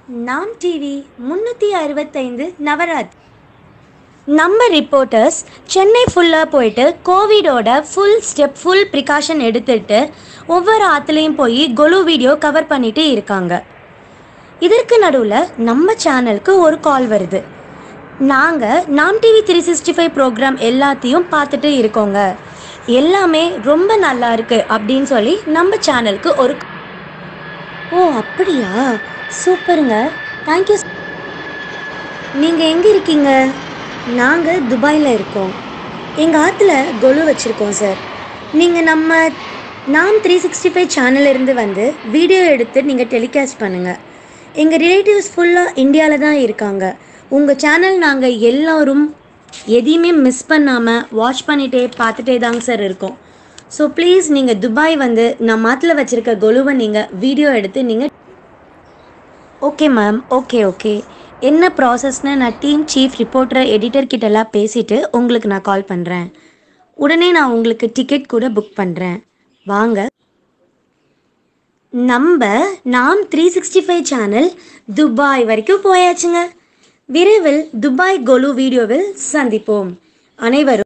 நாம் டிவி முந்நூற்றி அறுபத்தைந்து நவராத் நம்ம ரிப்போர்ட்டர்ஸ் சென்னை ஃபுல்லாக போயிட்டு கோவிடோட ஃபுல் ஸ்டெப் ஃபுல் ப்ரிகாஷன் எடுத்துட்டு ஒவ்வொரு ஆற்றுலையும் போய் கொலு வீடியோ கவர் பண்ணிட்டு இருக்காங்க இதற்கு நடுவில் நம்ம சேனலுக்கு ஒரு கால் வருது நாங்கள் நாம் TV three sixty five programme எல்லாத்தையும் பார்த்துட்டு இருக்கோங்க எல்லாமே ரொம்ப நல்லா இருக்கு அப்படின்னு சொல்லி நம்ம சேனலுக்கு ஒரு ஓ அப்படியா சூப்பருங்க தேங்க்யூ நீங்கள் எங்கே இருக்கீங்க நாங்கள் துபாயில் இருக்கோம் எங்கள் ஆற்றுல கொலு வச்சுருக்கோம் சார் நீங்கள் நம்ம நாம் த்ரீ சிக்ஸ்டி ஃபைவ் சேனல்லேருந்து வந்து வீடியோ எடுத்து நீங்கள் டெலிகாஸ்ட் பண்ணுங்கள் எங்கள் ரிலேட்டிவ்ஸ் ஃபுல்லாக இந்தியாவில் தான் இருக்காங்க உங்கள் சேனல் நாங்கள் எல்லாரும் எதையுமே மிஸ் பண்ணாமல் வாட்ச் பண்ணிகிட்டே பார்த்துட்டே தாங்க சார் இருக்கோம் ஸோ ப்ளீஸ் நீங்கள் துபாய் வந்து நம்ம ஆற்றுல வச்சுருக்க கொலுவை நீங்கள் வீடியோ எடுத்து நீங்கள் ஓகே மேம் ஓகே ஓகே என்ன ப்ராசஸ்னு நான் டீம் சீஃப் ரிப்போர்ட்டர் எடிட்டர் கிட்டலாம் பேசிட்டு உங்களுக்கு நான் கால் பண்ணுறேன் உடனே நான் உங்களுக்கு டிக்கெட் கூட புக் பண்ணுறேன் வாங்க நம்ம நாம் three sixty five channel Dubai வரைக்கும் போயாச்சுங்க விரைவில் துபாய் கொலு வீடியோவில் சந்திப்போம் அனைவரும்